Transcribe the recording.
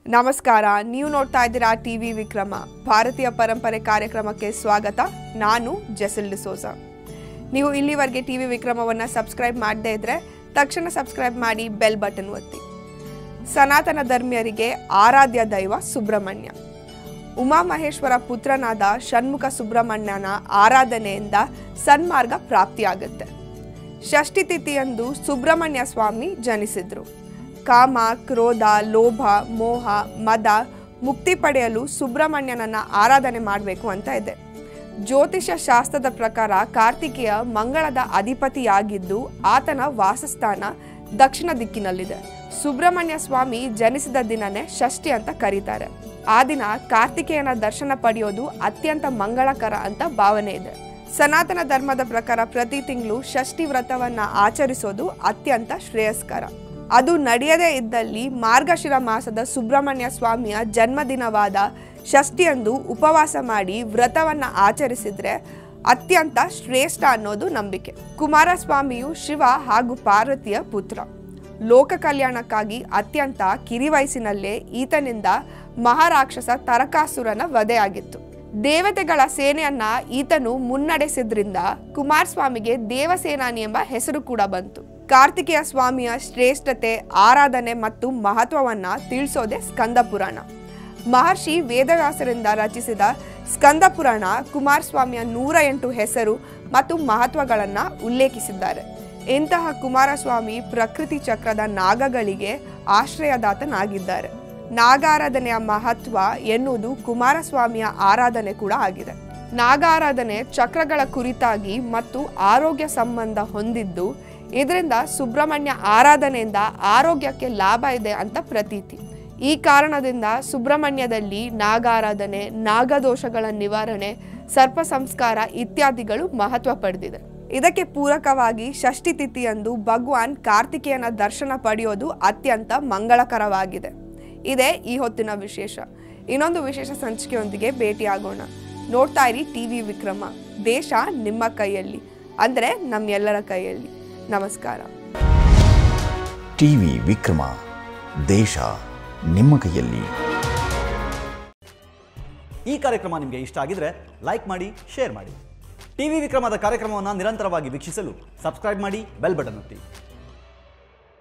ನಮಸ್ಕಾರ ನೀವು ನೋಡ್ತಾ ಇದ್ದೀರಾ ಟಿ ವಿ ವಿಕ್ರಮ ಭಾರತೀಯ ಪರಂಪರೆ ಕಾರ್ಯಕ್ರಮಕ್ಕೆ ಸ್ವಾಗತ ನಾನು ಜೆಸಿಲ್ ಡಿಸೋಜ ನೀವು ಇಲ್ಲಿವರೆಗೆ ಟಿ ವಿ ವಿಕ್ರಮವನ್ನು ಸಬ್ಸ್ಕ್ರೈಬ್ ಮಾಡದೇ ಇದ್ರೆ ತಕ್ಷಣ ಸಬ್ಸ್ಕ್ರೈಬ್ ಮಾಡಿ ಬೆಲ್ ಬಟನ್ ಒತ್ತಿ ಸನಾತನ ಧರ್ಮೀಯರಿಗೆ ಆರಾಧ್ಯ ದೈವ ಸುಬ್ರಹ್ಮಣ್ಯ ಉಮಾಮಹೇಶ್ವರ ಪುತ್ರನಾದ ಷಣ್ಮುಖ ಸುಬ್ರಹ್ಮಣ್ಯನ ಆರಾಧನೆಯಿಂದ ಸನ್ಮಾರ್ಗ ಪ್ರಾಪ್ತಿಯಾಗುತ್ತೆ ಷಷ್ಠಿ ತಿಥಿಯಂದು ಸುಬ್ರಹ್ಮಣ್ಯ ಸ್ವಾಮಿ ಜನಿಸಿದ್ರು ಕಾಮ ಕ್ರೋಧ ಲೋಭ ಮೋಹ ಮದ ಮುಕ್ತಿ ಪಡೆಯಲು ಸುಬ್ರಹ್ಮಣ್ಯನನ್ನ ಆರಾಧನೆ ಮಾಡಬೇಕು ಅಂತ ಇದೆ ಜ್ಯೋತಿಷ ಶಾಸ್ತ್ರದ ಪ್ರಕಾರ ಕಾರ್ತಿಕೇಯ ಮಂಗಳದ ಅಧಿಪತಿಯಾಗಿದ್ದು ಆತನ ವಾಸಸ್ಥಾನ ದಕ್ಷಿಣ ದಿಕ್ಕಿನಲ್ಲಿದೆ ಸುಬ್ರಹ್ಮಣ್ಯ ಸ್ವಾಮಿ ಜನಿಸಿದ ದಿನನೇ ಷಷ್ಠಿ ಅಂತ ಕರೀತಾರೆ ಆ ದಿನ ಕಾರ್ತಿಕೇಯನ ದರ್ಶನ ಪಡೆಯೋದು ಅತ್ಯಂತ ಮಂಗಳಕರ ಅಂತ ಭಾವನೆ ಇದೆ ಸನಾತನ ಧರ್ಮದ ಪ್ರಕಾರ ಪ್ರತಿ ತಿಂಗಳು ಷಷ್ಠಿ ವ್ರತವನ್ನ ಆಚರಿಸೋದು ಅತ್ಯಂತ ಶ್ರೇಯಸ್ಕರ ಅದು ನಡೆಯದೇ ಇದ್ದಲ್ಲಿ ಮಾರ್ಗಶಿರ ಮಾಸದ ಸುಬ್ರಹ್ಮಣ್ಯ ಸ್ವಾಮಿಯ ಜನ್ಮದಿನವಾದ ಷಷ್ಠಿಯಂದು ಉಪವಾಸ ಮಾಡಿ ವ್ರತವನ್ನ ಆಚರಿಸಿದ್ರೆ ಅತ್ಯಂತ ಶ್ರೇಷ್ಠ ಅನ್ನೋದು ನಂಬಿಕೆ ಕುಮಾರಸ್ವಾಮಿಯು ಶಿವ ಹಾಗೂ ಪಾರ್ವತಿಯ ಪುತ್ರ ಲೋಕ ಕಲ್ಯಾಣಕ್ಕಾಗಿ ಅತ್ಯಂತ ಕಿರಿವಯಸ್ಸಿನಲ್ಲೇ ಈತನಿಂದ ಮಹಾರಾಕ್ಷಸ ತರಕಾಸುರನ ವಧೆಯಾಗಿತ್ತು ದೇವತೆಗಳ ಸೇನೆಯನ್ನ ಈತನು ಮುನ್ನಡೆಸಿದ್ರಿಂದ ಕುಮಾರಸ್ವಾಮಿಗೆ ದೇವಸೇನಾನಿ ಎಂಬ ಹೆಸರು ಕೂಡ ಬಂತು ಕಾರ್ತಿಕೇಯ ಸ್ವಾಮಿಯ ಶ್ರೇಷ್ಠತೆ ಆರಾಧನೆ ಮತ್ತು ಮಹತ್ವವನ್ನ ತಿಳಿಸೋದೆ ಸ್ಕಂದ ಪುರಾಣ ಮಹರ್ಷಿ ವೇದವ್ಯಾಸರಿಂದ ರಚಿಸಿದ ಸ್ಕಂದ ಪುರಾಣ ಕುಮಾರಸ್ವಾಮಿಯ ನೂರ ಎಂಟು ಹೆಸರು ಮತ್ತು ಮಹತ್ವಗಳನ್ನ ಉಲ್ಲೇಖಿಸಿದ್ದಾರೆ ಇಂತಹ ಕುಮಾರಸ್ವಾಮಿ ಪ್ರಕೃತಿ ಚಕ್ರದ ನಾಗಗಳಿಗೆ ಆಶ್ರಯದಾತನಾಗಿದ್ದಾರೆ ನಾಗಾರಾಧನೆಯ ಮಹತ್ವ ಎನ್ನುವುದು ಕುಮಾರಸ್ವಾಮಿಯ ಆರಾಧನೆ ಕೂಡ ಆಗಿದೆ ನಾಗಾರಾಧನೆ ಚಕ್ರಗಳ ಕುರಿತಾಗಿ ಮತ್ತು ಆರೋಗ್ಯ ಸಂಬಂಧ ಹೊಂದಿದ್ದು ಇದರಿಂದ ಸುಬ್ರಹ್ಮಣ್ಯ ಆರಾಧನೆಯಿಂದ ಆರೋಗ್ಯಕ್ಕೆ ಲಾಭ ಇದೆ ಅಂತ ಪ್ರತೀತಿ ಈ ಕಾರಣದಿಂದ ಸುಬ್ರಹ್ಮಣ್ಯದಲ್ಲಿ ನಾಗಾರಾಧನೆ ನಾಗದೋಷಗಳ ನಿವಾರಣೆ ಸರ್ಪ ಸಂಸ್ಕಾರ ಇತ್ಯಾದಿಗಳು ಮಹತ್ವ ಪಡೆದಿದೆ ಇದಕ್ಕೆ ಪೂರಕವಾಗಿ ಷಷ್ಠಿ ತಿಥಿಯಂದು ಭಗವಾನ್ ಕಾರ್ತಿಕೇಯನ ದರ್ಶನ ಪಡೆಯೋದು ಅತ್ಯಂತ ಮಂಗಳಕರವಾಗಿದೆ ಇದೇ ಈ ಹೊತ್ತಿನ ವಿಶೇಷ ಇನ್ನೊಂದು ವಿಶೇಷ ಸಂಚಿಕೆಯೊಂದಿಗೆ ಭೇಟಿಯಾಗೋಣ ನೋಡ್ತಾ ಇರಿ ಟಿ ವಿ ವಿಕ್ರಮ ದೇಶ ನಿಮ್ಮ ಕೈಯಲ್ಲಿ ಅಂದರೆ ನಮ್ಮೆಲ್ಲರ ಕೈಯಲ್ಲಿ ನಮಸ್ಕಾರ ಟಿವಿ ವಿಕ್ರಮ ದೇಶ ನಿಮ್ಮ ಕೈಯಲ್ಲಿ ಈ ಕಾರ್ಯಕ್ರಮ ನಿಮಗೆ ಇಷ್ಟ ಆಗಿದ್ರೆ ಲೈಕ್ ಮಾಡಿ ಶೇರ್ ಮಾಡಿ ಟಿವಿ ವಿಕ್ರಮದ ಕಾರ್ಯಕ್ರಮವನ್ನು ನಿರಂತರವಾಗಿ ವೀಕ್ಷಿಸಲು ಸಬ್ಸ್ಕ್ರೈಬ್ ಮಾಡಿ ಬೆಲ್ ಬಟನ್ ಒತ್ತಿ